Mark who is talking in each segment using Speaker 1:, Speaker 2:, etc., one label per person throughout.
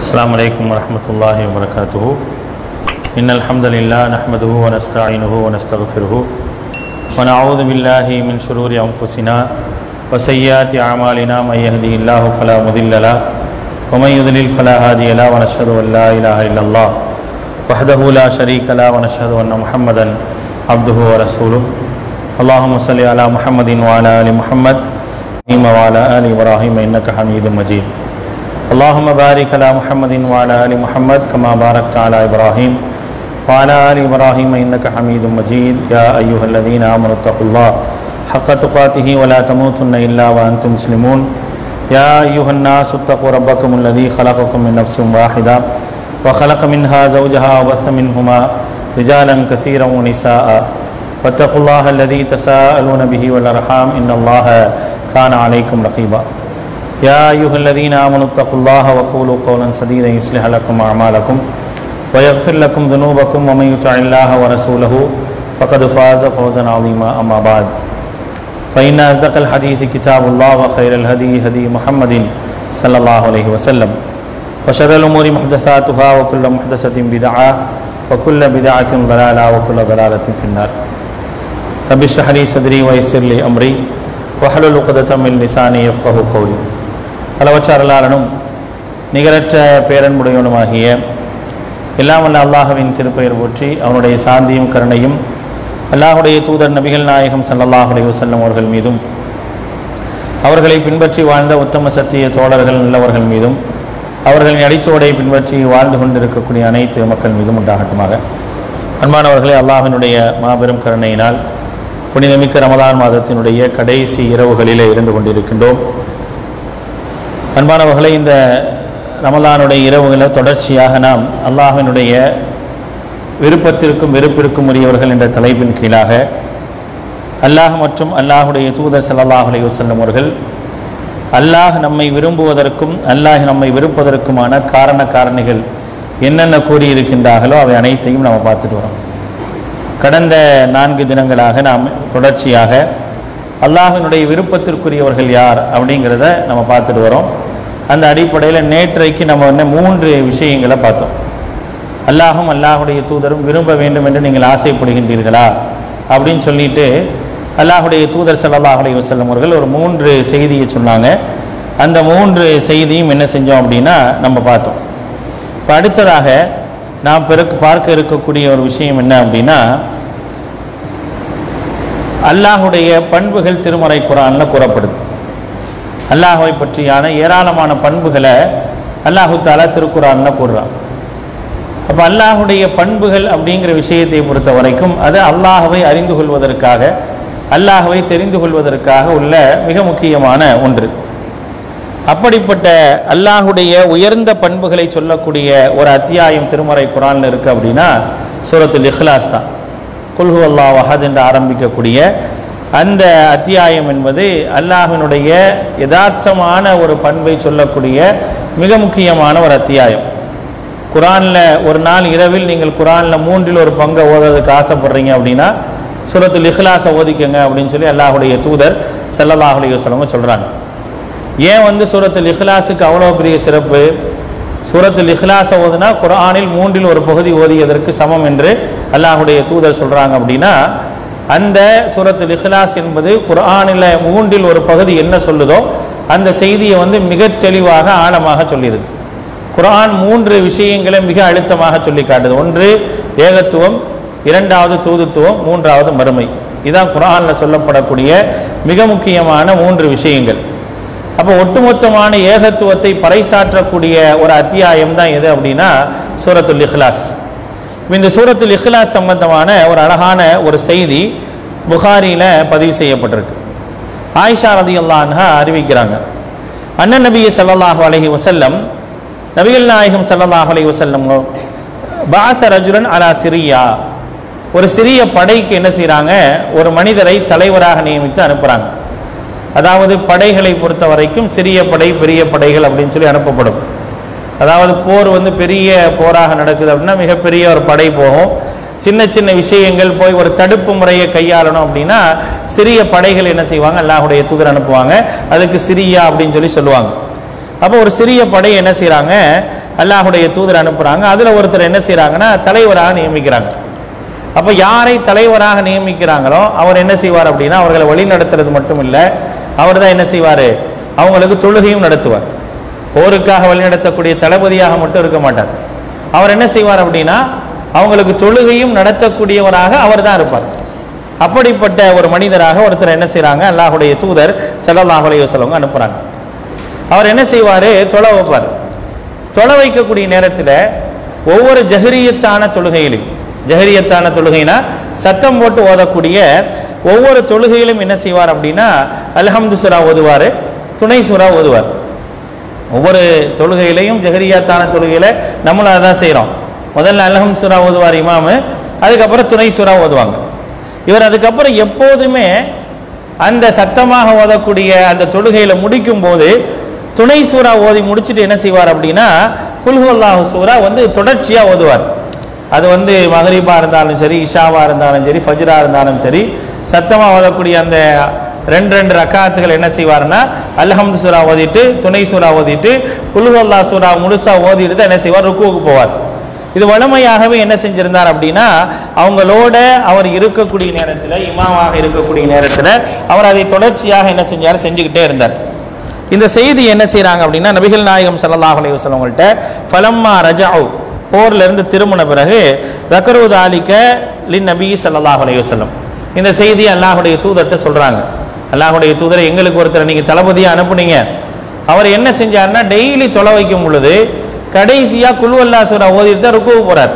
Speaker 1: السلام عليكم ورحمة الله وبركاته إن الحمد لله نحمده ونستعينه ونستغفره ونعوذ بالله من شرور أنفسنا وسيئات أعمالنا من يهده الله فلا مضل له ومن يضلل فلا هادي له ونشهد أن لا إله إلا الله وحده لا شريك له ونشهد أن محمدا عبده ورسوله اللهم صل على محمد وعلى آل محمد وعلى آل إبراهيم إنك حميد مجيد اللهم بارك على محمد وعلى آل محمد كما باركت على إبراهيم وعلى آل إبراهيم إنك حميد مجيد يا أيها الذين آمنوا اتقوا الله حق تقاته ولا تموتن إلا وأنتم مسلمون يا أيها الناس اتقوا ربكم الذي خلقكم من نفس واحدة وخلق منها زوجها وبث منهما رجالا كثيرا ونساء واتقوا الله الذي تساءلون به والأرحام إن الله كان عليكم رقيبا يا أيها الذين آمنوا اتقوا الله وقولوا قولا سديدا يصلح لكم أعمالكم ويغفر لكم ذنوبكم ومن يطع الله ورسوله فقد فاز فوزا عظيما أما بعد فإن أصدق الحديث كتاب الله وخير الهدي هدي محمد صلى الله عليه وسلم وشر الأمور محدثاتها وكل محدثة بدعة وكل بدعة ضلالة وكل ضلالة في النار رب اشرح لي صدري ويسر لي أمري وحلل عقدة من لساني يفقه قولي அளவற்ற அருளாளனும் நிகரற்ற பேரன்புடையவனுமாகிய எல்லாம் வல்ல அல்லாஹுவின் திருப்பெயர் போற்றி அவனுடைய சாந்தியும் கருணையும் அல்லாஹுடைய தூதர் நபிகள் நாயகம் ஸல்லல்லாஹு அலைஹி வஸல்லம் அவர்கள் மீதும் அவர்களை பின்பற்றி வாழ்ந்த உத்தம சத்திய தோழர்கள் நல்லவர்கள் மீதும் அவர்களின் அடிச்சோடை பின்பற்றி வாழ்ந்து கொண்டிருக்கக்கூடிய அனைத்து மக்கள் மீதும் உண்டாகட்டுமாக அன்பானவர்களே அல்லாஹினுடைய மாபெரும் கருணையினால் புனிதமிக்க ரமதான் மாதத்தினுடைய கடைசி இரவுகளிலே இருந்து கொண்டிருக்கின்றோம் அன்பானவர்களை இந்த ரமலானுடைய இரவுகளில் தொடர்ச்சியாக நாம் அல்லாஹினுடைய விருப்பத்திற்கும் வெறுப்பிற்கும் உரியவர்கள் என்ற தலைப்பின் கீழாக அல்லாஹ் மற்றும் அல்லாஹுடைய தூதர் ஸல்லல்லாஹு அலைஹி வஸல்லம் அவர்கள் அல்லாஹ் நம்மை விரும்புவதற்கும் அல்லாஹ் நம்மை வெறுப்பதற்குமான காரண காரணிகள் என்னென்ன கூறியிருக்கின்றார்களோ அவை அனைத்தையும் நம்ம பார்த்துட்டு வரோம் கடந்த நான்கு தினங்களாக நாம் தொடர்ச்சியாக அல்லாஹினுடைய விருப்பத்திற்குரியவர்கள் யார் அப்படிங்கிறத நம்ம பார்த்துட்டு வரோம் அந்த அடிப்படையில் நேற்றைக்கு நம்ம வந்து மூன்று விஷயங்களை பார்த்தோம் அல்லாஹும் அல்லாஹுடைய தூதரும் விரும்ப வேண்டும் என்று நீங்கள் ஆசைப்படுகின்றீர்களா அப்படின்னு சொல்லிட்டு அல்லாஹுடைய தூதர் ஸல்லல்லாஹு அலைஹி வஸல்லம் அவர்கள் ஒரு மூன்று செய்தியை சொன்னாங்க அந்த மூன்று செய்தியும் என்ன செஞ்சோம் அப்படின்னா நம்ம பார்த்தோம் இப்போ அடுத்ததாக நாம் பிறகு பார்க்க இருக்கக்கூடிய ஒரு விஷயம் என்ன அப்படின்னா அல்லாஹுடைய பண்புகள் திருமறை குரானில் கூறப்படுது அல்லாஹுவை பற்றியான ஏராளமான பண்புகளை அல்லாஹு தாலா திருக்குறானில் கூறுறான் அப்போ அல்லாஹுடைய பண்புகள் அப்படிங்கிற விஷயத்தை பொறுத்த வரைக்கும் அது அல்லாஹுவை அறிந்து கொள்வதற்காக அல்லாஹுவை தெரிந்து கொள்வதற்காக உள்ள மிக முக்கியமான ஒன்று அப்படிப்பட்ட அல்லாஹுடைய உயர்ந்த பண்புகளை சொல்லக்கூடிய ஒரு அத்தியாயம் திருமறை குரானில் இருக்குது அப்படின்னா சூரத்துல் இஹ்லாஸ் தான் குல்ஹு அல்லாஹ் வஹத் என்று ஆரம்பிக்கக்கூடிய அந்த அத்தியாயம் என்பது அல்லாஹினுடைய யதார்த்தமான ஒரு பண்பை சொல்லக்கூடிய மிக முக்கியமான ஒரு அத்தியாயம் குரானில் ஒரு நாள் இரவில் நீங்கள் குரானில் மூன்றில் ஒரு பங்கை ஓதுறதுக்கு ஆசைப்படுறீங்க அப்படின்னா சூரத்துல் இஹ்லாஸை ஓதிக்கங்க அப்படின்னு சொல்லி அல்லாஹுடைய தூதர் ஸல்லல்லாஹு அலைஹி வஸல்லம் சொல்கிறாங்க ஏன் வந்து சூரத்துல் இஹ்லாஸுக்கு அவ்வளோ பெரிய சிறப்பு சூரத்துல் இஹ்லாஸை ஓதுனா குரானில் மூன்றில் ஒரு பகுதி ஓதியதற்கு சமம் என்று அல்லாஹுடைய தூதர் சொல்கிறாங்க அப்படின்னா அந்த சூரத்துல் இஹ்லாஸ் என்பது குரானில் மூன்றில் ஒரு பகுதி என்ன சொல்லுதோ அந்த செய்தியை வந்து மிகச் தெளிவாக ஆழமாக சொல்லிடுது குரான் மூன்று விஷயங்களை மிக அழுத்தமாக சொல்லி காட்டுது ஒன்று ஏகத்துவம் இரண்டாவது தூதுத்துவம் மூன்றாவது மறுமை இதுதான் குரானில் சொல்லப்படக்கூடிய மிக முக்கியமான மூன்று விஷயங்கள் அப்போ ஒட்டுமொத்தமான ஏகத்துவத்தை பறைசாற்றக்கூடிய ஒரு அத்தியாயம் தான் எது அப்படின்னா சூரத்துல் இஹ்லாஸ் இந்த சூரத்துல் இஹ்லாஸ் சம்பந்தமான ஒரு அழகான ஒரு செய்தி புகாரியில் பதிவு செய்யப்பட்டிருக்கு ஆயிஷா ரதி அல்லான்ஹா அறிவிக்கிறாங்க அண்ணன் நபி சல்லாஹூ அலஹி வசல்லம் நபிகள் நாயகம் சல்லாஹூ அலஹி வசல்லம் பாச ரஜுரன் அலா சிரியா ஒரு சிறிய படைக்கு என்ன செய்கிறாங்க ஒரு மனிதரை தலைவராக நியமித்து அனுப்புகிறாங்க அதாவது படைகளை பொறுத்த வரைக்கும் சிறிய படை பெரிய படைகள் அப்படின்னு சொல்லி அனுப்பப்படும் அதாவது போர் வந்து பெரிய போராக நடக்குது அப்படின்னா மிகப்பெரிய ஒரு படை போகும் சின்ன சின்ன விஷயங்கள் போய் ஒரு தடுப்பு முறையை கையாளணும் அப்படின்னா சிறிய படைகள் என்ன செய்வாங்க அல்லாஹுடைய தூதர் அனுப்புவாங்க அதுக்கு சிரியா அப்படின்னு சொல்லி சொல்லுவாங்க அப்போ ஒரு சிறிய படை என்ன செய்கிறாங்க அல்லாஹுடைய தூதர் அனுப்புறாங்க அதுல ஒருத்தர் என்ன செய்றாங்கன்னா தலைவராக நியமிக்கிறாங்க அப்ப யாரை தலைவராக நியமிக்கிறாங்களோ அவர் என்ன செய்வார் அப்படின்னா அவர்களை வழி நடத்துறது மட்டும் இல்லை அவர் தான் என்ன செய்வார் அவங்களுக்கு தொழுகையும் நடத்துவார் போருக்காக வழிநடத்தக்கூடிய தளபதியாக மட்டும் இருக்க மாட்டார் அவர் என்ன செய்வார் அப்படின்னா அவங்களுக்கு தொழுகையும் நடத்தக்கூடியவராக அவர் தான் இருப்பார் அப்படிப்பட்ட ஒரு மனிதராக ஒருத்தர் என்ன செய்றாங்க அல்லாஹுடைய தூதர் ஸல்லல்லாஹு அலைஹி வஸல்லம் அனுப்புறாங்க அவர் என்ன செய்வார் தொலை வைப்பார் தொலை வைக்கக்கூடிய நேரத்தில் ஒவ்வொரு ஜஹரியத்தான தொழுகையிலும் ஜஹரியத்தான தொழுகைனா சத்தம் போட்டு ஓதக்கூடிய ஒவ்வொரு தொழுகையிலும் என்ன செய்வார் அப்படின்னா அல்ஹம்து சுரா ஓதுவார் துணை சுரா ஓதுவார் ஒவ்வொரு தொழுகையிலையும் ஜஹரியாத்தான தொழுகையில நம்மளும் அதான் செய்கிறோம் முதல்ல அல்ஹம் சுரா ஓதுவார் இமாமு அதுக்கப்புறம் துணை சுரா ஓதுவாங்க இவர் அதுக்கப்புறம் எப்போதுமே அந்த சத்தமாக ஓதக்கூடிய அந்த தொழுகையில முடிக்கும் போது துணை சூறா ஓதி முடிச்சுட்டு என்ன செய்வார் அப்படின்னா குல்ஹுல்லாஹு சூரா வந்து தொடர்ச்சியா ஓதுவார் அது வந்து மகரீபா இருந்தாலும் சரி இஷாவா இருந்தாலும் சரி ஃபஜ்ரா இருந்தாலும் சரி சத்தமா ஓதக்கூடிய அந்த ரெண்டு ரெண்டு ரக்காத்துகள் என்ன செய்வார்னா அல்ஹம்து சூரா ஓதிட்டு துணை சூரா ஓதிட்டு குல்ஹுல்லா சூரா முழுசா ஓதிட்டு தான் என்ன செய்வார் ருக்குவுக்கு போவார் இது வழமையாகவே என்ன செஞ்சிருந்தார் அப்படின்னா அவங்களோட அவர் இருக்கக்கூடிய நேரத்தில் இமாமாக இருக்கக்கூடிய நேரத்தில் அவர் அதை தொடர்ச்சியாக என்ன செஞ்சார் செஞ்சுக்கிட்டே இருந்தார் இந்த செய்தி என்ன செய்றாங்க அப்படின்னா நபிகள் நாயகம் ஸல்லல்லாஹு அலைஹி வஸல்லம் அவங்கள்ட்ட ஃபலம்மா ரஜாவு போர்ல இருந்து திரும்பின பிறகு தக்கரு தாலிக்க லின் நபி ஸல்லல்லாஹு அலைஹி வஸல்லம் இந்த செய்தி அல்லாஹுடைய தூதர்கிட்ட சொல்றாங்க அல்லாஹுடைய தூதரை எங்களுக்கு ஒருத்தர் நீங்க தளபதியா அனுப்புனீங்க அவர் என்ன செஞ்சாருன்னா டெய்லி தொலை வைக்கும் பொழுது கடைசியா குல்வல்லா சூரா ஓதிட்டு தான் ருக்குவு போறார்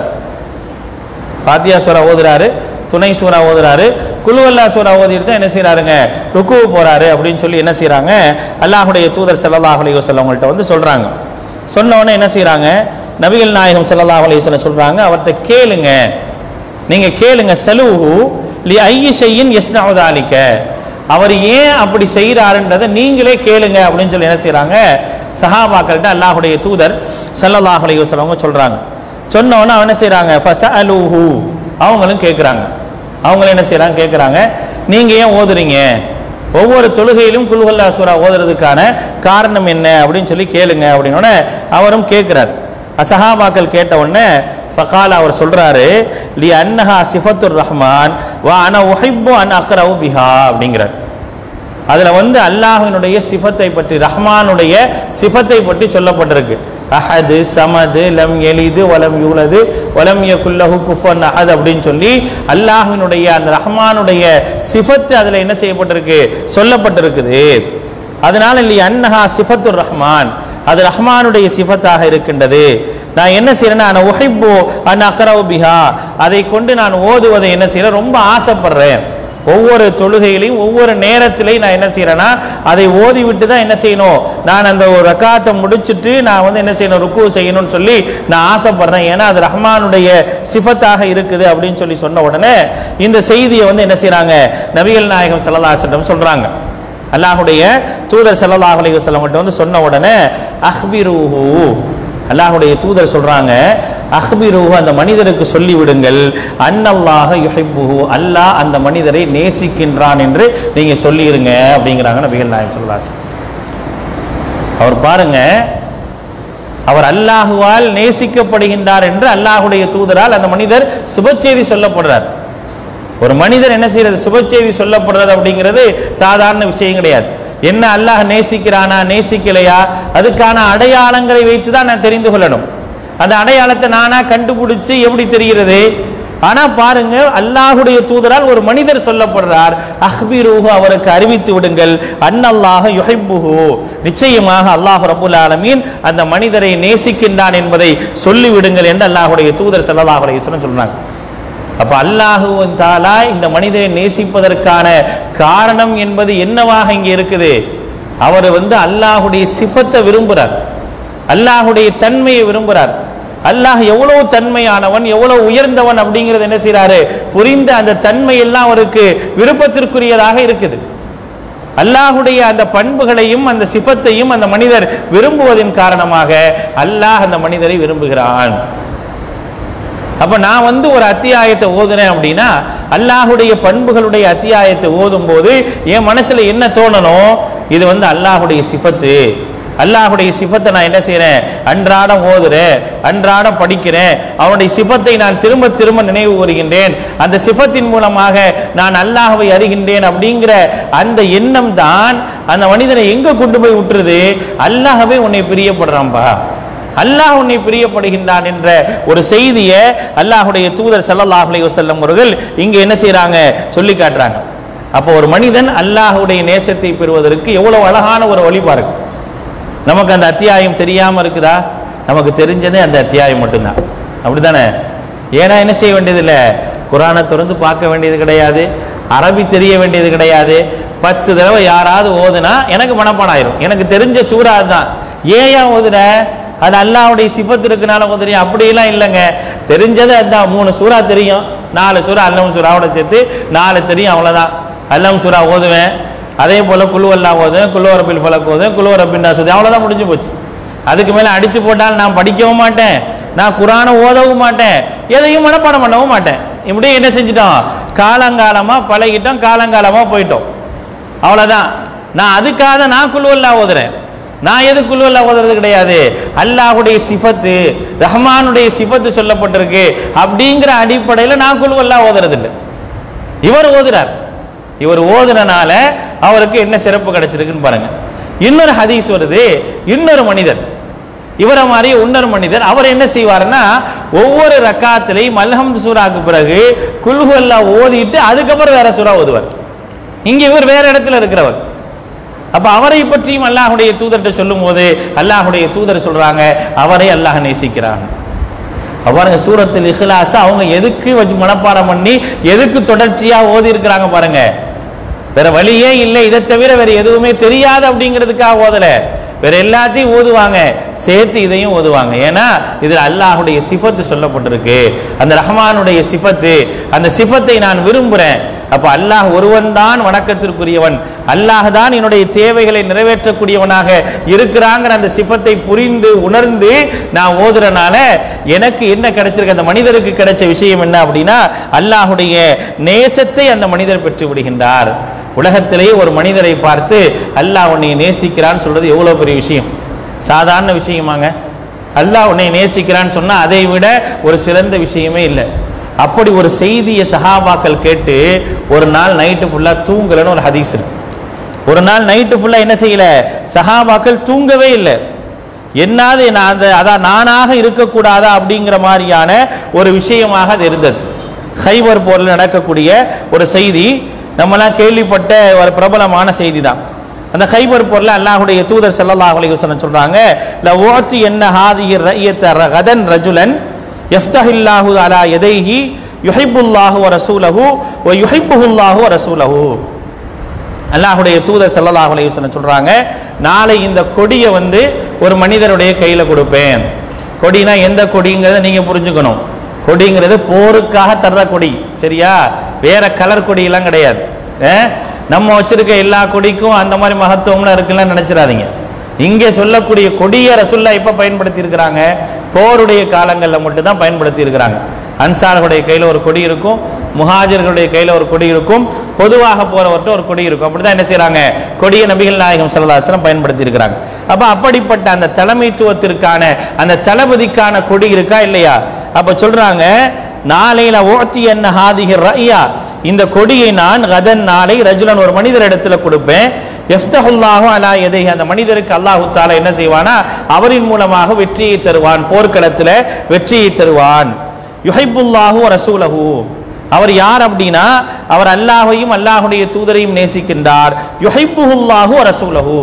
Speaker 1: பாத்தியா சூரா ஓதுறாரு துணை சூரா ஓதுறாரு குல்வல்லா சூரா ஓதிட்டு தான் என்ன செய்றாருங்க ருக்குவு போறாரு அப்படின்னு சொல்லி என்ன செய்றாங்க அல்லாஹுடைய தூதர் ஸல்லல்லாஹு அலைஹி வஸல்லம் அவங்கள்ட்ட வந்து சொல்றாங்க சொன்ன உடனே என்ன செய்றாங்க நபிகள் நாயகம் ஸல்லல்லாஹு அலைஹி வஸல்லம் சொல்றாங்க அவர்கிட்ட கேளுங்க நீங்க கேளுங்க சலுஹு லி ஐயி ஷையின் யஸ்னஉ தாலிக அவர் ஏன் அப்படி செய்கிறாருன்றதை நீங்களே கேளுங்க அப்படின்னு சொல்லி என்ன செய்றாங்க சஹாபாக்கள்கிட்ட அல்லாஹுடைய தூதர் ஸல்லல்லாஹு அலைஹி வஸல்லம் அவங்க சொல்றாங்க சொன்ன உடனே அவன் என்ன செய்றாங்க ஃபஸஅலுஹு அவங்களும் கேட்குறாங்க அவங்களும் என்ன செய்றாங்க கேட்குறாங்க நீங்க ஏன் ஓதுறீங்க ஒவ்வொரு தொழுகையிலும் குல்ஹல்லா சூரா ஓதுறதுக்கான காரணம் என்ன அப்படின்னு சொல்லி கேளுங்க அப்படின்னோடனே அவரும் கேட்கிறார் அசஹாபாக்கள் கேட்ட உடனே ஃபகால் அவர் சொல்றாரு லி அன்னஹா சிஃபத்துர் ரஹ்மான் வா அன உஹிப்பு அன் அக்ரவு பிஹா அப்படிங்கிறார் அதுல வந்து அல்லாஹ்வினுடைய சிஃபத்தை பற்றி ரஹ்மானுடைய சிஃபத்தை பற்றி சொல்லப்பட்டிருக்கு அஹது சமது லம் எலிது வலம் யூலது வலம் யகுல்லஹு குஃபன் அஹத் அப்படின்னு சொல்லி அல்லாஹ்வினுடைய அந்த ரஹ்மானுடைய சிஃபத்து அதுல என்ன செய்யப்பட்டிருக்கு சொல்லப்பட்டிருக்குது அதனால இல்லி அன்னஹா சிஃபத்துர் ரஹ்மான் அது ரஹ்மானுடைய சிஃபத்தாக இருக்கின்றது நான் என்ன செய்யறேன்னா நான் உஹிப்பு அன் அக்ரவு பிஹா அதை கொண்டு நான் ஓதுவதை என்ன செய்யறேன் ரொம்ப ஆசைப்படுறேன் ஒவ்வொரு தொழுகையிலையும் ஒவ்வொரு நேரத்திலையும் நான் என்ன செய்யறேன்னா அதை ஓதி விட்டு தான் என்ன செய்யணும் நான் அந்த ஒரு ரக்காத்தை முடிச்சுட்டு நான் வந்து என்ன செய்யணும் ருக்கு செய்யணும்னு சொல்லி நான் ஆசைப்படுறேன் ஏன்னா அது ரஹ்மானுடைய சிஃபத்தாக இருக்குது அப்படின்னு சொல்லி சொன்ன உடனே இந்த செய்தியை வந்து என்ன செய்றாங்க நபிகள் நாயகம் ஸல்லல்லாஹு சொல்றாங்க அல்லாஹுடைய தூதர் ஸல்லல்லாஹு அலைஹி வஸல்லம் கிட்ட வந்து சொன்ன உடனே அஹ்பிருஹு அல்லாஹுடைய தூதர் சொல்றாங்க அஹ்பிருஹு அந்த மனிதருக்கு சொல்லி விடுங்கள் அன்னல்லாஹ யுஹிப்புஹு அல்லாஹ் அந்த மனிதரை நேசிக்கின்றான் என்று நீங்க சொல்லிருங்க அப்படிங்கிறாங்க நபிகள் நாயகம் ஸல்லல்லாஹு அலைஹி வஸல்லம். அவர் பாருங்க அவர் அல்லாஹுவால் நேசிக்கப்படுகின்றார் என்று அல்லாஹுடைய தூதரால் அந்த மனிதர் சுபச்செய்தி சொல்லப்படுறார் ஒரு மனிதர் என்ன செய்யறது சுபச்செய்தி சொல்லப்படுறது அப்படிங்கிறது சாதாரண விஷயம் கிடையாது என்ன அல்லாஹ் நேசிக்கிறானா நேசிக்கலையா அதுக்கான அடையாளங்களை வைத்து தான் நான் தெரிந்து கொள்ளணும் அந்த அடையாளத்தை நானா கண்டுபிடிச்சு எப்படி தெரிகிறது ஆனா பாருங்க அல்லாஹுடைய தூதரால் ஒரு மனிதர் சொல்லப்படுறார் அஹ்பிரூஹு அவருக்கு அறிவித்து விடுங்கள் அன்னல்லாஹ யுஹிப்புஹு நிச்சயமாக அல்லாஹ் ரபுல் ஆலமீன் அந்த மனிதரை நேசிக்கின்றான் என்பதை சொல்லிவிடுங்கள் என்று அல்லாஹுடைய தூதர் ஸல்லல்லாஹு அலைஹி வஸல்லம் சொல்றாங்க அப்ப அல்லாஹுவின் தாலா இந்த மனிதரை நேசிப்பதற்கான காரணம் என்பது என்னவாக இங்க இருக்குது அவர் வந்து அல்லாஹுடைய சிஃபத்தை விரும்புறார் அல்லாஹுடைய தன்மையை விரும்புறார் அல்லாஹ் எவ்வளவு தன்மையானவன் எவ்வளவு உயர்ந்தவன் அப்படிங்கிறது என்ன செய்றாரு புரிந்த அந்த தன்மை எல்லாம் அவருக்கு விருப்பத்திற்குரியதாக இருக்குது அல்லாஹுடைய அந்த பண்புகளையும் அந்த சிஃபத்தையும் அந்த மனிதர் விரும்புவதன் காரணமாக அல்லாஹ் அந்த மனிதரை விரும்புகிறான் அப்ப நான் வந்து ஒரு அத்தியாயத்தை ஓதுனேன் அப்படின்னா அல்லாஹுடைய பண்புகளுடைய அத்தியாயத்தை ஓதும் போது என் மனசுல என்ன தோணணும் இது வந்து அல்லாஹுடைய சிஃபத்து அல்லாஹுடைய சிஃபத்தை நான் என்ன செய்றேன் அன்றாடம் ஓதுறேன் அன்றாடம் படிக்கிறேன் அவனுடைய சிஃபத்தை நான் திரும்ப திரும்ப நினைவு கூறுகின்றேன் அந்த சிஃபத்தின் மூலமாக நான் அல்லாஹ்வை அறிகின்றேன் அப்படிங்கிற அந்த எண்ணம் தான் அந்த மனிதனை எங்க கொண்டு போய் விட்டுருது அல்லாஹ்வே உன்னை பிரியப்படுறான்பா அல்லாஹ் உன்னை பிரியப்படுகின்றான் என்ற ஒரு செய்தியை அல்லாஹுடைய தூதர் ஸல்லல்லாஹு அலைஹி வஸல்லம் அவர்கள் இங்க என்ன செய்றாங்க சொல்லி காட்டுறாங்க அப்போ ஒரு மனிதன் அல்லாஹ்வுடைய நேசத்தை பெறுவதற்கு எவ்வளவு அழகான ஒரு வழி பாருங்க நமக்கு அந்த அத்தியாயம் தெரியாம இருக்குதா நமக்கு தெரிஞ்சதே அந்த அத்தியாயம் மட்டும்தான் அப்படிதானே ஏன்னா என்ன செய்ய வேண்டியதில்லை குரானை திறந்து பார்க்க வேண்டியது கிடையாது அரபி தெரிய வேண்டியது கிடையாது பத்து தடவை யாராவது ஓதுனா எனக்கு மனப்பாடம் ஆயிரும் எனக்கு தெரிஞ்ச சூறா தான் ஏன் ஓதுற அது அல்லாஹ்வுடைய சிபத்து இருக்கனால ஓதுறியா அப்படியெல்லாம் இல்லைங்க தெரிஞ்சது அதுதான் மூணு சூறா தெரியும் நாலு சூறா அல்லம் சூறாவோட சேர்த்து நாலு தெரியும் அவ்வளவுதான் அல்லம் சூறா ஓதுவேன் அதே போல குழுவல்லா ஓதுவேன் குழுவரப்பில் பழக்க ஓதுவேன் குழுவரப்பின் நாசுது அவ்வளவுதான் முடிஞ்சு போச்சு அதுக்கு மேல அடிச்சு போட்டால் நான் படிக்கவும் மாட்டேன் நான் குரானை ஓதவும் மாட்டேன் எதையும் மனப்பாடம் பண்ணவும் மாட்டேன் இப்படியே என்ன செஞ்சிட்டோம் காலங்காலமா பழகிட்டோம் காலங்காலமா போயிட்டோம் அவ்வளவுதான் நான் அதுக்காக நான் குழுவல்லா ஓதுறேன் நான் எது குழுவல்லா ஓதுறது கிடையாது அல்லாஹுடைய சிஃபத்து ரஹ்மானுடைய சிஃபத்து சொல்லப்பட்டிருக்கு அப்படிங்கிற அடிப்படையில் நான் குழுவல்லா ஓதுறது இல்லை இவர் ஓதுறார் இவர் ஓதுனனால அவருக்கு என்ன சிறப்பு கிடைச்சிருக்குன்னு பாருங்க இன்னொரு ஹதீஸ் வருது இன்னொரு மனிதர் இவரை மாதிரி இன்னொரு மனிதர் அவர் என்ன செய்வாருன்னா ஒவ்வொரு ரக்காத்திலையும் மல்ஹம்து சூறாக்கு பிறகு குல்ஹுல்லா ஓதிட்டு அதுக்கப்புறம் வேற சூறா ஓதுவார் இங்க இவர் வேற இடத்துல இருக்கிறவர் அப்ப அவரை பற்றியும் அல்லாஹுடைய தூதர்கிட்ட சொல்லும்போது அல்லாஹுடைய தூதர் சொல்றாங்க அவரை அல்லாஹ் நேசிக்கிறாங்க பாருங்க சூரத்தில் இஹ்லாஸ் அவங்க எதுக்கு வச்சு மனப்பாடம் பண்ணி எதுக்கு தொடர்ச்சியா ஓதி இருக்கிறாங்க பாருங்க வேற வழியே இல்லை இதை தவிர வேற எதுவுமே தெரியாது அப்படிங்கிறதுக்காக ஓதல வேற எல்லாத்தையும் ஓதுவாங்க சேர்த்து இதையும் ஓதுவாங்க ஏன்னா இதுல அல்லாஹுடைய சிஃபத்து சொல்லப்பட்டிருக்கு அந்த ரஹ்மானுடைய சிஃபத்து அந்த சிஃபத்தை நான் விரும்புறேன் அப்ப அல்லாஹ் ஒருவன் தான் வணக்கத்திற்குரியவன் அல்லாஹ் தான் என்னுடைய தேவைகளை நிறைவேற்றக்கூடியவனாக இருக்கிறாங்கிற அந்த சிஃபத்தை புரிந்து உணர்ந்து நான் ஓதுறனால எனக்கு என்ன கிடைச்சிருக்கு அந்த மனிதருக்கு கிடைச்ச விஷயம் என்ன அப்படின்னா அல்லாஹுடைய நேசத்தை அந்த மனிதர் பெற்று விடுகின்றார் உலகத்திலேயே ஒரு மனிதரை பார்த்து அல்லாஹ் உன்னை நேசிக்கிறான்னு சொல்றது எவ்வளவு பெரிய விஷயம் சாதாரண விஷயமாங்க அல்லாஹ் உன்னை நேசிக்கிறான்னு சொன்னா அதை விட ஒரு சிறந்த விஷயமே இல்லை அப்படி ஒரு செய்தியை சஹாபாக்கள் கேட்டு ஒரு நாள் நைட்டு ஃபுல்லா தூங்கலன்னு ஒரு ஹதீஸ் இருக்கு ஒரு நாள் நைட்டு ஃபுல்லா என்ன செய்யல சஹாபாக்கள் தூங்கவே இல்லை என்னாது நான் அந்த அதான் நானாக இருக்கக்கூடாதா அப்படிங்கிற மாதிரியான ஒரு விஷயமாக அது இருந்தது ஹைபர் போரில் நடக்கக்கூடிய ஒரு செய்தி நம்மலாம் கேள்விப்பட்ட ஒரு பிரபலமான செய்தி தான் அந்த ஹைபர் போர்ல அல்லாஹுடைய தூதர் ஸல்லல்லாஹு அலைஹி வஸல்லம் சொல்றாங்க ல ஓத்தி என்ன ஹாதிஹி ரய்யத ரகதன் ரஜுலன் யஃப்தஹில்லாஹு அலா யதைஹி யுஹிப்புல்லாஹு வ ரசூலஹு வ யுஹிப்புல்லாஹு வ ரசூலஹு அல்லாஹுடைய தூதர் ஸல்லல்லாஹு அலைஹி வஸல்லம் சொல்றாங்க நாளை இந்த கொடியை வந்து ஒரு மனிதருடைய கையில கொடுப்பேன் கொடினா எந்த கொடிங்கிறத நீங்க புரிஞ்சுக்கணும் கொடிங்கிறது போருக்காக தர்ற கொடி சரியா வேற கலர் கொடியெல்லாம் கிடையாது அஹ்? நம்ம வச்சிருக்க எல்லா கொடிக்கும் அந்த மாதிரி மகத்துவம்லாம் இருக்குல்லாம் நினைச்சிடாதீங்க இங்கே சொல்லக்கூடிய கொடிய ரசுல்லா இப்ப பயன்படுத்தி இருக்கிறாங்க போருடைய காலங்களில் மட்டும் தான் பயன்படுத்தி இருக்கிறாங்க அன்சார்களுடைய கையில் ஒரு கொடி இருக்கும் முஹாஜர்களுடைய கையில் ஒரு கொடி இருக்கும் பொதுவாக போறவர்கிட்ட ஒரு கொடி இருக்கும் அப்படிதான் என்ன செய்றாங்க கொடிய நபிகள் நாயகம் சல்லாசனம் பயன்படுத்தி இருக்கிறாங்க அப்ப அப்படிப்பட்ட அந்த தலைமைத்துவத்திற்கான அந்த தளபதிக்கான கொடி இருக்கா இல்லையா அப்ப சொல்றாங்க நாளையில ஓத்தி என்ன ஹாதிகர் ரய்யா இந்த கொடியை நான் கதன் நாளை ரஜுலன் ஒரு மனிதர் இடத்துல கொடுப்பேன் எஃப்தஹுல்லாஹு அலா எதை அந்த மனிதருக்கு அல்லாஹு தாலா என்ன செய்வானா அவரின் மூலமாக வெற்றியை தருவான் போர்க்களத்தில் வெற்றியை தருவான் யுஹைபுல்லாஹு ரசூலஹு அவர் யார் அப்படின்னா அவர் அல்லாஹையும் அல்லாஹுடைய தூதரையும் நேசிக்கின்றார் யுஹைபுல்லாஹு ரசூலஹு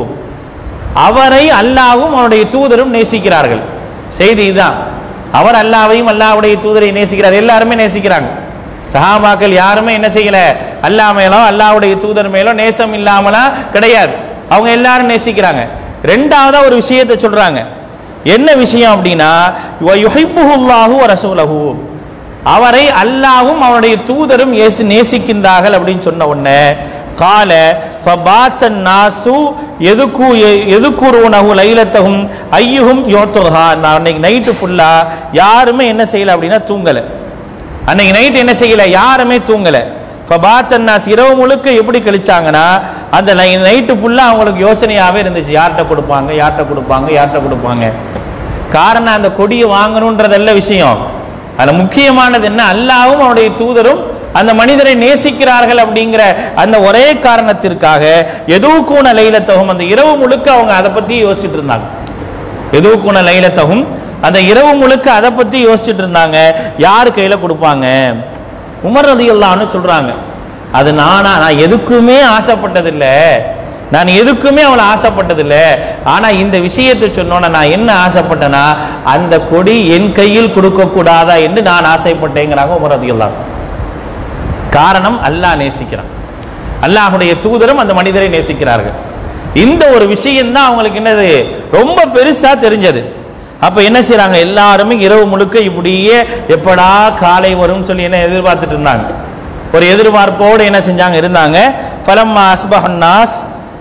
Speaker 1: அவரை அல்லாஹ்வும் அவருடைய தூதரும் நேசிக்கிறார்கள் செய்தி இதுதான் அவர் அல்லாஹ்வையும் அல்லாஹ்வுடைய தூதரை நேசிக்கிறார் எல்லாருமே நேசிக்கிறாங்க சஹாபாக்கள் யாருமே என்ன செய்யல அல்லாஹ் மேலோ அல்லாஹ்வுடைய தூதர் மேலோ நேசம் இல்லாமலாம் கிடையாது அவங்க எல்லாரும் நேசிக்கிறாங்க ரெண்டாவதா ஒரு விஷயத்தை சொல்றாங்க என்ன விஷயம் அப்படின்னா யுஹிப்புல்லாஹு ரசூலஹு அவரை அல்லாஹ்வும் அவருடைய தூதரும் ஏசு நேசிக்கின்றார்கள் அப்படின்னு சொன்ன உடனே கால ஃபபாத்தன் நாசு எதுக்கு எதுக்குருவனகு லைலத்தகும் ஐயுகும் யோத்துகா நான் அன்னைக்கு நைட்டு ஃபுல்லா யாருமே என்ன செய்யல அப்படின்னா தூங்கலை அன்னைக்கு நைட் என்ன செய்யல யாருமே தூங்கல ஃபபாத்தன்னாஸ் இரவு முழுக்க எப்படி கழிச்சாங்கன்னா அந்த நைட்டு ஃபுல்லாக அவங்களுக்கு யோசனையாகவே இருந்துச்சு யார்கிட்ட கொடுப்பாங்க யார்கிட்ட கொடுப்பாங்க யார்கிட்ட கொடுப்பாங்க காரணம் அந்த கொடியை வாங்கணுன்றதல்ல விஷயம் அதில் முக்கியமானது என்ன அல்லாவும் அவனுடைய தூதரும் அந்த மனிதரை நேசிக்கிறார்கள் அப்படிங்கிற அந்த ஒரே காரணத்திற்காக எதுவுக்கூன லைலத்தகும் அந்த இரவு முழுக்க அவங்க அதை பற்றி யோசிச்சுட்டு இருந்தாங்க எதுவுக்கூன லைலத்தகும் அந்த இரவு முழுக்க அதை பற்றி யோசிச்சுட்டு இருந்தாங்க யார் கையில் கொடுப்பாங்க உமர் ரதியுல்லான்னு சொல்றாங்க அது நானா நான் எதுக்குமே ஆசைப்பட்டதில்லை நான் எதுக்குமே அவளை ஆசைப்பட்டதில்லை ஆனா இந்த விஷயத்தை சொன்னோன்னே நான் என்ன ஆசைப்பட்டேன்னா அந்த கொடி என் கையில் கொடுக்க கூடாதா என்று நான் ஆசைப்பட்டேங்கிறாங்க உமர் ரதியுல்லா காரணம் அல்லாஹ் நேசிக்கிறான் அல்லாஹுடைய தூதரும் அந்த மனிதரை நேசிக்கிறார்கள் இந்த ஒரு விஷயம் தான் அவங்களுக்கு என்னது ரொம்ப பெருசா தெரிஞ்சது அப்ப என்ன செய்றாங்க எல்லாருமே இரவு முழுக்க இப்படியே எப்படா காலை வரும்னு சொல்லி என்ன எதிர்பார்த்துட்டு இருந்தாங்க ஒரு எதிர்பார்ப்போடு என்ன செஞ்சாங்க இருந்தாங்க ஃபலம்மா அஸ்பஹன்னாஸ்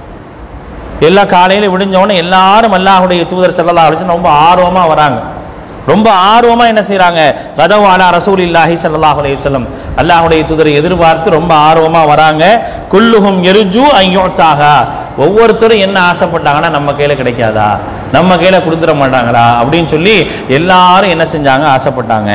Speaker 1: எல்லா காலையில விடிஞ்ச உடனே எல்லாரும் அல்லாஹுடைய தூதர் ஸல்லல்லாஹு அலைஹி வஸல்லம் ரொம்ப ஆர்வமா வராங்க ரொம்ப ஆர்வமா என்ன செய்றாங்க கதவு அலா ரசூலில்லாஹி ஸல்லல்லாஹு அலைஹி வஸல்லம் அல்லாஹ்வுடைய தூதரை எதிர்பார்த்து ரொம்ப ஆர்வமா வராங்க குல்லுஹும் எருஜு ஐயோட்டாகா ஒவ்வொருத்தரும் என்ன ஆசைப்பட்டாங்கன்னா நம்ம கையில கிடைக்காதா நம்ம கையில கொடுத்துட மாட்டாங்களா அப்படின்னு சொல்லி எல்லாரும் என்ன செஞ்சாங்க ஆசைப்பட்டாங்க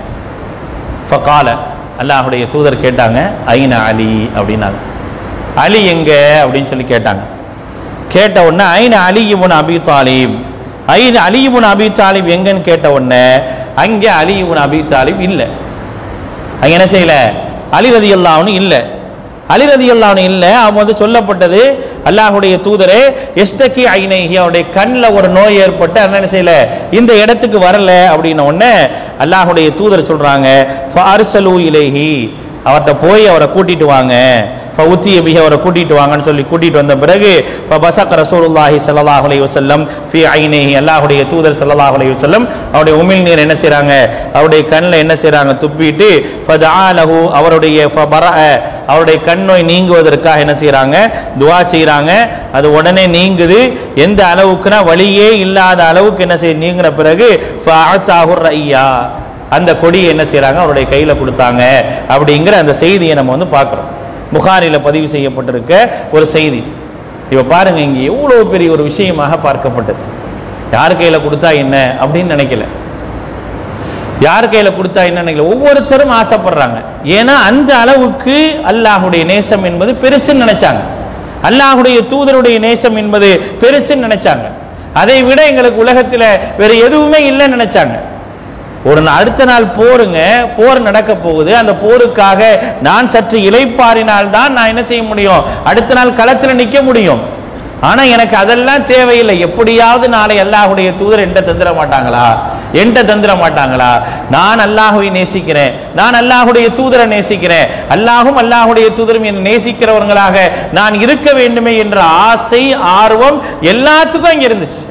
Speaker 1: ஃபகால அல்லாஹ்வுடைய தூதர் கேட்டாங்க ஐன அலி அப்படின்னாங்க அலி எங்க அப்படின்னு சொல்லி கேட்டாங்க கேட்ட உடனே ஐன அலி இபுன் அபி தாலிப் ஐன அலி இபுன் அபி தாலிப் எங்கன்னு கேட்ட உடனே அங்கே அலி இபுன் அபி தாலிப் இல்லை அங்க என்ன செய்யல அலி ரதி அல்லாஹ்னு இல்லை அலி ரதி அல்லாஹ்னு இல்லை அவங்க வந்து சொல்லப்பட்டது அல்லாஹ்வுடைய தூதரே எஸ்டக்கி ஐனைஹி அவருடைய கண்ணில் ஒரு நோய் ஏற்பட்டு அதனால என்ன செய்யல இந்த இடத்துக்கு வரல அப்படின்ன உடனே அல்லாஹ்வுடைய தூதர் சொல்றாங்க ஃபார்சலு இலைஹி அவர்கிட்ட போய் அவரை கூட்டிட்டு வாங்க ஃபவுத்திய பிஹி அவரை கூட்டிட்டு வாங்கன்னு சொல்லி கூட்டிட்டு வந்த பிறகு ஃபபசக ரசூலுல்லாஹி ஸல்லல்லாஹு அலைஹி வஸல்லம் ஃபி ஐனிஹி அல்லாஹ்வுடைய தூதர் ஸல்லல்லாஹு அலைஹி வஸல்லம் அவருடைய உமிழ் நீர் என்ன செய்றாங்க அவருடைய கண்ணில் என்ன செய்றாங்க துப்பிட்டு ஃபதஆலஹு அவருடைய ஃபபரஅ அவருடைய கண் நோய் நீங்குவதற்காக என்ன செய்றாங்க துஆ செய்றாங்க அது உடனே நீங்குது எந்த அளவுக்குனா வழியே இல்லாத அளவுக்கு என்ன செய்ய நீங்கின பிறகு ஃபஅத்தாஹு ரையா அந்த கொடியை என்ன செய்றாங்க அவருடைய கையில கொடுத்தாங்க அப்படிங்கிற அந்த செய்தியை நம்ம வந்து பார்க்குறோம் புகாரில் பதிவு செய்யப்பட்டிருக்க ஒரு செய்தி இப்போ பாருங்க இங்க எவ்வளவு பெரிய ஒரு விஷயமாக பார்க்கப்பட்டது யார் கையில கொடுத்தா என்ன அப்படின்னு நினைக்கல யார் கையில கொடுத்தா என்ன நினைக்கல ஒவ்வொருத்தரும் ஆசைப்படுறாங்க ஏன்னா அந்த அளவுக்கு அல்லாஹுடைய நேசம் என்பது பெருசுன்னு நினைச்சாங்க அல்லாஹுடைய தூதருடைய நேசம் என்பது பெருசுன்னு நினைச்சாங்க அதை விட எங்களுக்கு உலகத்துல வேற எதுவுமே இல்லைன்னு நினைச்சாங்க ஒரு நா- அடுத்த நாள் போருங்க போர் நடக்க போகுது அந்த போருக்காக நான் சற்று இளைப்பாறினால் தான் நான் என்ன செய்ய முடியும் அடுத்த நாள் களத்தில் நிற்க முடியும் ஆனா எனக்கு அதெல்லாம் தேவையில்லை எப்படியாவது நாளை அல்லாஹுடைய தூதர் என்கிட்ட தந்துட மாட்டாங்களா என்கிட்ட தந்துட மாட்டாங்களா நான் அல்லாஹுவை நேசிக்கிறேன் நான் அல்லாஹுடைய தூதரை நேசிக்கிறேன் அல்லாஹும் அல்லாஹுடைய தூதரும் என்னை நேசிக்கிறவர்களாக நான் இருக்க வேண்டுமே என்ற ஆசை ஆர்வம் எல்லாத்துக்கும் அங்க இருந்துச்சு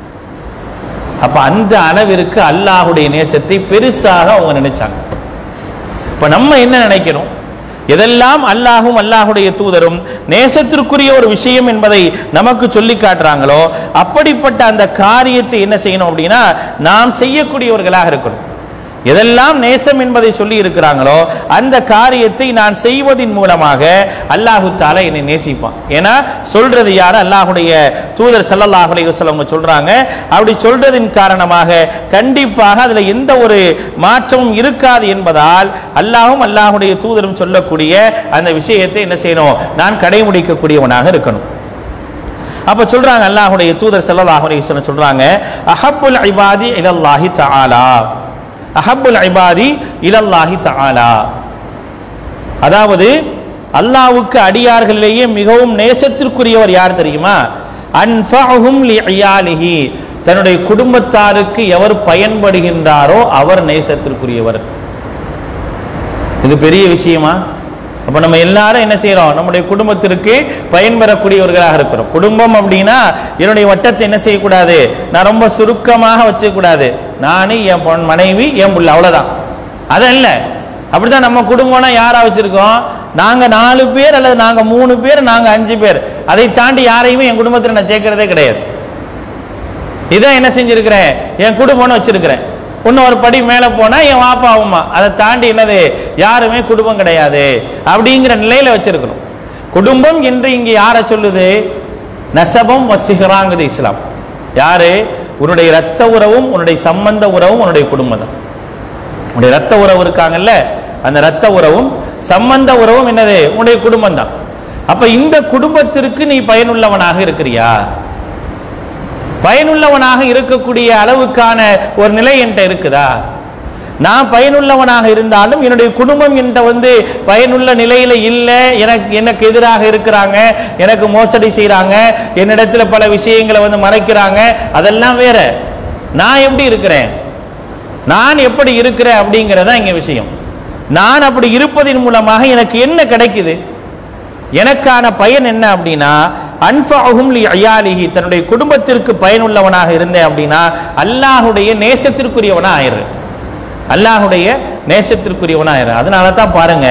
Speaker 1: அப்ப அந்த அளவிற்கு அல்லாஹுடைய நேசத்தை பெருசாக அவங்க நினைச்சாங்க இப்ப நம்ம என்ன நினைக்கிறோம் எதெல்லாம் அல்லாஹும் அல்லாஹுடைய தூதரும் நேசத்திற்குரிய ஒரு விஷயம் என்பதை நமக்கு சொல்லி காட்டுறாங்களோ அப்படிப்பட்ட அந்த காரியத்தை என்ன செய்யணும் அப்படின்னா நாம் செய்யக்கூடியவர்களாக இருக்கணும் எதெல்லாம் நேசம் என்பதை சொல்லி இருக்கிறாங்களோ அந்த காரியத்தை நான் செய்வதின் மூலமாக அல்லாஹு தாலா என்னை நேசிப்பான் ஏன்னா சொல்றது யார் அல்லாஹுடைய தூதர் ஸல்லல்லாஹு அலைஹி வஸல்லம் அவங்க சொல்றாங்க அப்படி சொல்றதின் காரணமாக கண்டிப்பாக அதுல எந்த ஒரு மாற்றமும் இருக்காது என்பதால் அல்லாஹும் அல்லாஹுடைய தூதரும் சொல்லக்கூடிய அந்த விஷயத்தை என்ன செய்யணும் நான் கடைபிடிக்கக்கூடியவனாக இருக்கணும் அப்ப சொல்றாங்க அல்லாஹுடைய தூதர் ஸல்லல்லாஹு அலைஹி வஸல்லம் சொல்றாங்க அஹப்புல் இபாதி இலல்லாஹி தஆலா அஹப்புல் இபாதி இலல்லாஹி தஆலா அதாவது அல்லாஹ்வுக்கு அடியார்களிலேயே மிகவும் நேசத்திற்குரியவர் யார் தெரியுமா அன்ஃபஅஹும் லிஇயாலிஹி தன்னுடைய குடும்பத்தாருக்கு எவர் பயன்படுகின்றாரோ அவர் நேசத்திற்குரியவர் இது பெரிய விஷயமா அப்ப நம்ம எல்லாரும் என்ன செய்றோம் நம்முடைய குடும்பத்திற்கு பயன்பெறக்கூடியவர்களாக இருக்கிறோம் குடும்பம் அப்படின்னா என்னுடைய வட்டத்தை என்ன செய்யக்கூடாது நான் ரொம்ப சுருக்கமாக வச்சுக்கூடாது நானு என் பொன் மனைவி என் புள்ள அவ்வளவுதான் அதல்ல அப்படிதான் நம்ம குடும்பம்னா யாரா வச்சிருக்கோம் நாங்க நாலு பேர் அல்லது நாங்க மூணு பேர் நாங்க அஞ்சு பேர் அதை தாண்டி யாரையுமே என் குடும்பத்தில் நான் சேர்க்கிறதே கிடையாது இதான் என்ன செஞ்சிருக்கிறேன் என் குடும்பம்னு வச்சிருக்கிறேன் இன்னொரு படி மேலே போனா என் வாப்பா அம்மா அதை தாண்டி என்னது யாருமே குடும்பம் கிடையாது அப்படிங்கிற நிலையில வச்சிருக்கணும் குடும்பம் என்று இங்க யாரை சொல்லுது நசபம் வசிகராங்குது இஸ்லாம் யாரு உன்னுடைய ரத்த உறவும் உன்னுடைய சம்பந்த உறவும் உன்னுடைய குடும்பம் தான் உன்னுடைய ரத்த உறவு இருக்காங்கல்ல அந்த ரத்த உறவும் சம்பந்த உறவும் என்னது உன்னுடைய குடும்பம் தான் அப்ப இந்த குடும்பத்திற்கு நீ பயனுள்ளவனாக இருக்கிறியா பயனுள்ளவனாக இருக்கக்கூடிய அளவுக்கான ஒரு நிலை என்கிட்ட இருக்குதா நான் பயனுள்ளவனாக இருந்தாலும் என்னுடைய குடும்பம் என்கிட்ட வந்து பயனுள்ள நிலையில இல்லை எனக்கு எனக்கு எதிராக இருக்கிறாங்க எனக்கு மோசடி செய்றாங்க என்னிடத்துல பல விஷயங்களை வந்து மறைக்கிறாங்க அதெல்லாம் வேற நான் எப்படி இருக்கிறேன் நான் எப்படி இருக்கிறேன் அப்படிங்கிறதா இங்க விஷயம் நான் அப்படி இருப்பதன் மூலமாக எனக்கு என்ன கிடைக்குது எனக்கான பயன் என்ன அப்படின்னா அன்ஃபஅஹும் லி அயாலிஹி தன்னுடைய குடும்பத்திற்கு பயனுள்ளவனாக இருந்தேன் அப்படின்னா அல்லாஹுடைய நேசத்திற்குரியவனா ஆயிடுறேன் அல்லாஹுடைய நேசத்திற்குரியவனா ஆயிடுறேன் அதனால தான் பாருங்க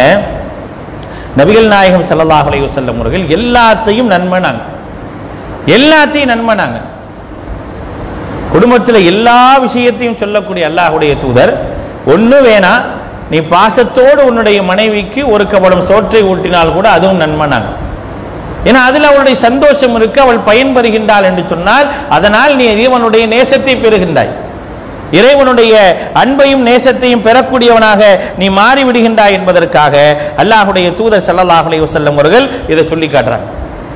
Speaker 1: நபிகள் நாயகம் ஸல்லல்லாஹு அலைஹி வஸல்லம் அவர்கள் எல்லாத்தையும் நன்மனாங்க எல்லாத்தையும் நன்மனாங்க குடும்பத்தில் எல்லா விஷயத்தையும் சொல்லக்கூடிய அல்லாஹுடைய தூதர் ஒண்ணு வேணா நீ பாசத்தோடு உன்னுடைய மனைவிக்கு ஒரு கபடம் சோற்றை ஊட்டினால் கூட அதுவும் நன்மனாங்க ஏன்னா அதில் அவளுடைய சந்தோஷம் இருக்கு அவள் பயன்பெறுகின்றாள் என்று சொன்னால் அதனால் நீ இறைவனுடைய நேசத்தை பெறுகின்றாய் இறைவனுடைய அன்பையும் நேசத்தையும் பெறக்கூடியவனாக நீ மாறிவிடுகின்றாய் என்பதற்காக அல்லாஹுடைய தூதர் ஸல்லல்லாஹு அலைஹி வஸல்லம் அவர்கள் இதை சொல்லி காட்டுறாங்க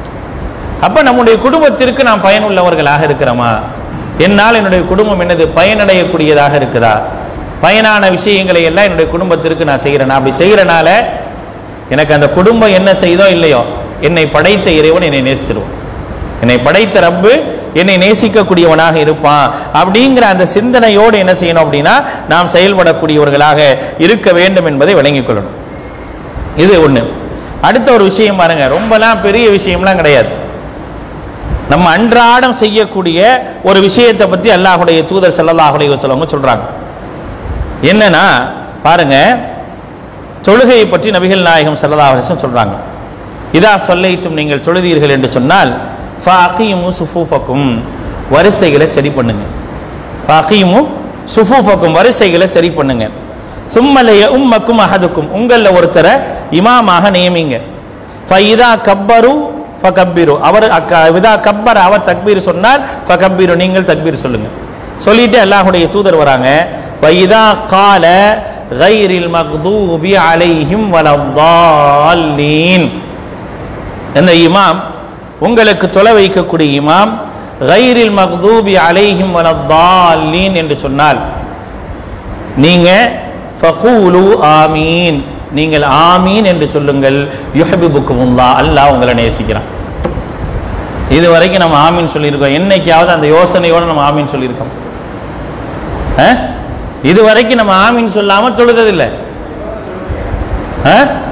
Speaker 1: அப்ப நம்முடைய குடும்பத்திற்கு நாம் பயனுள்ளவர்களாக இருக்கிறோமா என்னால் என்னுடைய குடும்பம் என்னது பயனடையக்கூடியதாக இருக்குதா பயனான விஷயங்களை எல்லாம் என்னுடைய குடும்பத்திற்கு நான் செய்கிறேனா அப்படி செய்கிறனால எனக்கு அந்த குடும்பம் என்ன செய்தோ இல்லையோ என்னை படைத்த இறைவன் என்னை நேசிச்சிருவான் என்னை படைத்த ரப்பு என்னை நேசிக்கக்கூடியவனாக இருப்பான் அப்படிங்கிற அந்த சிந்தனையோடு என்ன செய்யணும் அப்படின்னா நாம் செயல்படக்கூடியவர்களாக இருக்க வேண்டும் என்பதை விளங்கிக் கொள்ளணும் இது ஒண்ணு அடுத்த ஒரு விஷயம் பாருங்க ரொம்பலாம் பெரிய விஷயம்லாம் கிடையாது நம்ம அன்றாடம் செய்யக்கூடிய ஒரு விஷயத்தை பத்தி அல்லாஹுடைய தூதர் ஸல்லல்லாஹு அலைஹி வஸல்லம் சொல்றாங்க என்னன்னா பாருங்க தொழுகையை பற்றி நபிகள் நாயகம் ஸல்லல்லாஹு அலைஹி வஸல்லம் சொல்றாங்க இதா சொல்லைத்தும் நீங்கள் தொழுதீர்கள் என்று சொன்னால் ஃபாகிமு சுஃபூஃபக்கும் வரிசைகளை சரி பண்ணுங்க ஃபாகிமு சுஃபூஃபக்கும் வரிசைகளை சரி பண்ணுங்க சும்மலைய உம்மக்கும் அஹதுக்கும் உங்களில் ஒருத்தரை இமாமாக நியமிங்க ஃபைதா கப்பரு ஃபகப்பிரு அவர் அக்க- இதா கப்பர் அவர் தக்பீர் சொன்னால் ஃபகப்பிரு நீங்கள் தக்பீர் சொல்லுங்க சொல்லிட்டு அல்லாஹுடைய தூதர் வராங்க வைதா கால கைரில் மக்தூபி அலைஹிம் வலத்தாலீன் இந்த இமாம் உங்களுக்கு தொலை வைக்கக்கூடிய இமாம் கைரில் மக்தூபி அலைஹிம் வலத்தாலீன் என்று சொன்னால் நீங்க ஃபகூலு ஆமீன் நீங்கள் ஆமீன் என்று சொல்லுங்கள் யுஹபிபுக்குமுல்லா அல்லாஹ் உங்களை நேசிக்கிறான் இது வரைக்கும் நம்ம ஆமீன் சொல்லியிருக்கோம் என்னைக்காவது அந்த யோசனையோட நம்ம ஆமீன் சொல்லியிருக்கோம் ஆ? இது வரைக்கும் நம்ம ஆமீன் சொல்லாம தொழுததில்லை ஆ?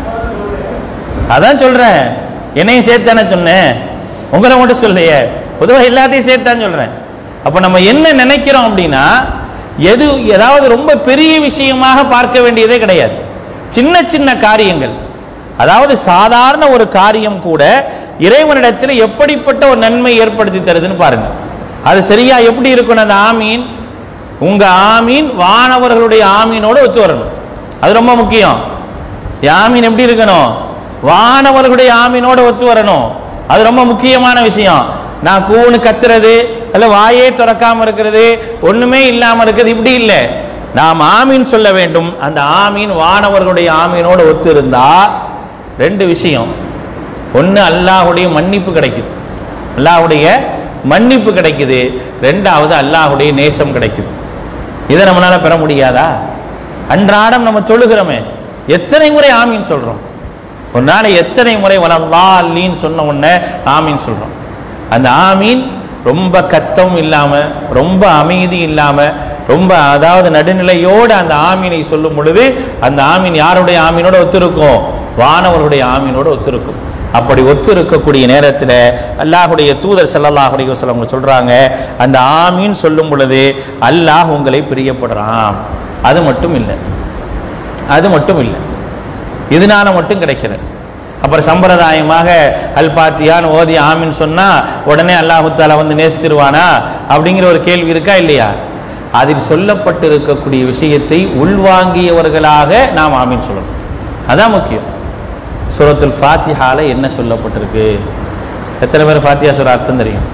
Speaker 1: அதான் சொல்றேன் என்னையும் சேர்த்தானே சொன்னேன் உங்களை மட்டும் சொல்லையே பொதுவாக எல்லாத்தையும் சேர்த்தான் சொல்றேன் அப்ப நம்ம என்ன நினைக்கிறோம் அப்படின்னா எது ஏதாவது ரொம்ப பெரிய விஷயமாக பார்க்க வேண்டியதே கிடையாது சின்ன சின்ன காரியங்கள் அதாவது சாதாரண ஒரு காரியம் கூட இறைவனிடத்தில் எப்படிப்பட்ட ஒரு நன்மை ஏற்படுத்தி தருதுன்னு பாருங்க அது சரியா எப்படி இருக்கணும் அந்த ஆமீன் உங்க ஆமீன் வானவர்களுடைய ஆமீனோட ஒத்து வரணும் அது ரொம்ப முக்கியம் ஆமீன் எப்படி இருக்கணும் வானவர்களுடைய ஆமீனோட ஒத்து வரணும் அது ரொம்ப முக்கியமான விஷயம் நான் கூன்னு கத்துறது அல்ல வாயே திறக்காம இருக்கிறது ஒண்ணுமே இல்லாம இருக்கிறது இப்படி இல்லை நாம் ஆமீன் சொல்ல வேண்டும் அந்த ஆமீன் வானவர்களுடைய ஆமீனோட ஒத்து இருந்தா ரெண்டு விஷயம் ஒன்று அல்லாஹுடைய மன்னிப்பு கிடைக்குது அல்லாஹுடைய மன்னிப்பு கிடைக்குது ரெண்டாவது அல்லாஹுடைய நேசம் கிடைக்குது இதை நம்மளால பெற முடியாதா அன்றாடம் நம்ம தொழுகிறோமே எத்தனை முறை ஆமீன் சொல்றோம் ஒரு நாளை எத்தனை முறை வளர்ந்தாலின்னு சொன்ன உடனே ஆமீன் சொல்றோம் அந்த ஆமீன் ரொம்ப கத்தம் இல்லாம ரொம்ப அமைதி இல்லாம ரொம்ப அதாவது நடுநிலையோடு அந்த ஆமீனை சொல்லும் பொழுது அந்த ஆமீன் யாருடைய ஆமீனோட ஒத்திருக்கும் வானவருடைய ஆமீனோட ஒத்திருக்கும் அப்படி ஒத்து இருக்கக்கூடிய நேரத்தில் அல்லாஹுடைய தூதர் ஸல்லல்லாஹு அலைஹி வஸல்லம் அவங்க சொல்றாங்க அந்த ஆமீன் சொல்லும் பொழுது அல்லாஹ் உங்களை பிரியப்படுறான் அது மட்டும் இல்லை அது மட்டும் இல்லை இதனால மட்டும் கிடைக்கிறது அப்புறம் சம்பிரதாயமாக அல் பாத்தியான்னு ஓதி ஆமின்னு சொன்னா உடனே அல்லாஹு தாலா வந்து நேசிச்சிருவானா அப்படிங்கிற ஒரு கேள்வி இருக்கா இல்லையா அதில் சொல்லப்பட்டிருக்கக்கூடிய விஷயத்தை உள்வாங்கியவர்களாக நாம் ஆமீன் சொல்லணும் அதான் முக்கியம் சூரத்துல் ஃபாத்திஹால என்ன சொல்லப்பட்டிருக்கு எத்தனை பேர் ஃபாத்தியா சொல்ற அர்த்தம் தெரியும்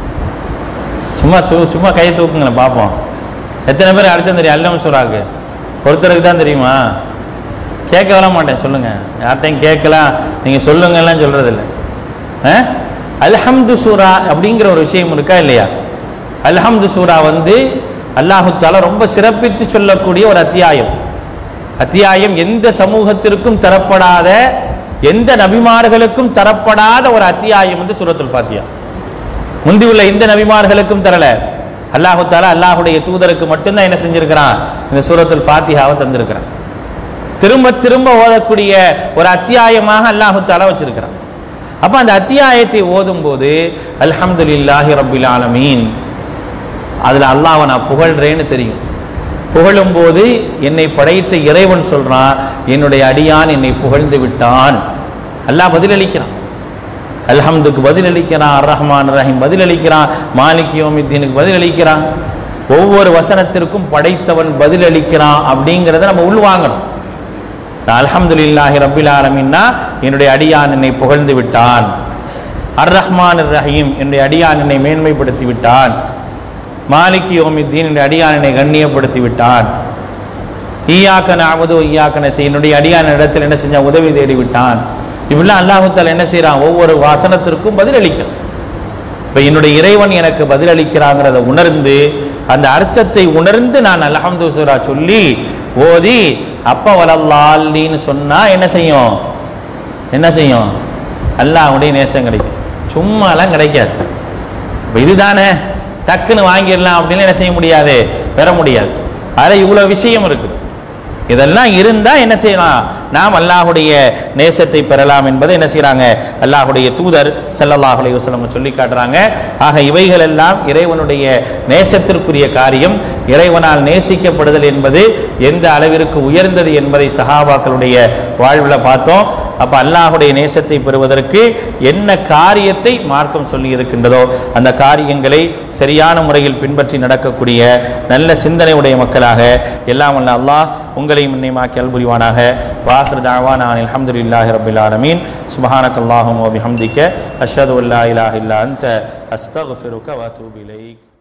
Speaker 1: சும்மா சு- சும்மா கையை தூக்குங்களேன் பார்ப்போம் எத்தனை பேர் அர்த்தம் தெரியும் அல்லம் சூறாக்கு ஒருத்தருக்கு தான் தெரியுமா கேட்க வர மாட்டேன் சொல்லுங்க யார்ட்டையும் கேட்கலாம் நீங்க சொல்லுங்கலாம் சொல்றது இல்லை அல்ஹம்து சூரா அப்படிங்கிற ஒரு விஷயம் இருக்கா இல்லையா அல்ஹம்து சூரா வந்து அல்லாஹு தாலா ரொம்ப சிறப்பித்து சொல்லக்கூடிய ஒரு அத்தியாயம் அத்தியாயம் எந்த சமூகத்திற்கும் தரப்படாத எந்த நபிமார்களுக்கும் தரப்படாத ஒரு அத்தியாயம் வந்து சூரத்துல் ஃபாத்தியா முந்தி உள்ள எந்த நபிமார்களுக்கும் தரல அல்லாஹு தாலா அல்லாஹுடைய தூதருக்கு மட்டும்தான் என்ன செஞ்சிருக்கிறான் இந்த சூரத்துல் ஃபாத்திஹாவை தந்திருக்கிறான் திரும்ப திரும்ப ஓதக்கூடிய ஒரு அத்தியாயமாக அல்லாஹு தாலா வச்சிருக்கிறான் அப்ப அந்த அத்தியாயத்தை ஓதும் போது அல்ஹம்துலில்லாஹி ரப்பில் ஆலமீன் அதுல அல்லாஹ்வை நான் புகழ்றேன்னு தெரியும் புகழும் போது என்னை படைத்த இறைவன் சொல்றான் என்னுடைய அடியான் என்னை புகழ்ந்து விட்டான் அல்லாஹ் பதிலளிக்கிறான் அல்ஹம்துக்கு பதிலளிக்கிறான் அர் ரஹ்மான் ரஹீம் பதிலளிக்கிறான் மாலிக் யோமித்தீனுக்கு பதிலளிக்கிறான் ஒவ்வொரு வசனத்திற்கும் படைத்தவன் பதிலளிக்கிறான் அப்படிங்கிறத நம்ம உள்வாங்கணும் அல்ஹம்துலில்லாஹி ரப்பில் ஆலமீன்னா என்னுடைய அடியான் என்னை புகழ்ந்து விட்டான் அர் ரஹ்மான் ரஹீம் என்னுடைய அடியான் என்னை மேன்மைப்படுத்தி விட்டான் மாலிக் யோமித்தீன் என்னுடைய அடியான் என்னை கண்ணியப்படுத்தி விட்டான் ஈயாக்க நாமது ஈயாக்க நசி என்னுடைய அடியான் இடத்தில் என்ன செஞ்சான் உதவி தேடி விட்டான் இப்படிலாம் அல்லாஹுத்தால் என்ன செய்றான் ஒவ்வொரு வசனத்திற்கும் பதிலளிக்கிறான் இப்போ என்னுடைய இறைவன் எனக்கு பதிலளிக்கிறாங்கிறத உணர்ந்து அந்த அர்த்தத்தை உணர்ந்து நான் அல்ஹம்து சூரா சொல்லி ஓதி அப்ப வலல்லாலின்னு சொன்னா என்ன செய்யும் என்ன செய்யும் அல்லாஹ்வுடைய நேசம் கிடைக்கும் சும்மாலாம் கிடைக்காது இப்போ இதுதானே டக்குன்னு வாங்கிடலாம் அப்படின்னு என்ன செய்ய முடியாது பெற முடியாது அதில் இவ்வளோ விஷயம் இருக்குது இதெல்லாம் இருந்தால் என்ன செய்யலாம் நாம் அல்லாஹுடைய நேசத்தை பெறலாம் என்பதை என்ன செய்கிறாங்க அல்லாஹுடைய தூதர் ஸல்லல்லாஹு அலைஹி வஸல்லம் சொல்லி காட்டுறாங்க ஆக இவைகள் எல்லாம் இறைவனுடைய நேசத்திற்குரிய காரியம் இறைவனால் நேசிக்கப்படுதல் என்பது எந்த அளவிற்கு உயர்ந்தது என்பதை சஹாபாக்களுடைய வாழ்வில் பார்த்தோம் அப்ப அல்லாஹுடைய நேசத்தை பெறுவதற்கு என்ன காரியத்தை மார்க்கம் சொல்லி இருக்கின்றதோ அந்த காரியங்களை சரியான முறையில் பின்பற்றி நடக்கக்கூடிய நல்ல சிந்தனை உடைய மக்களாக எல்லாம் வல்ல அல்லாஹ் உங்களையும் இன்னைமாக்கி அல்புரிவானாக வாஹிர் தாவான் அல்ஹம்துலில்லாஹி ரபில் ஆலமீன் சுபஹானக் அல்லாஹும் வபிஹம்திக அஷ்ஹது அல்லா இலாஹ இல்லா அன்த அஸ்தக்ஃபிருக வ அத்தூபு இலைக்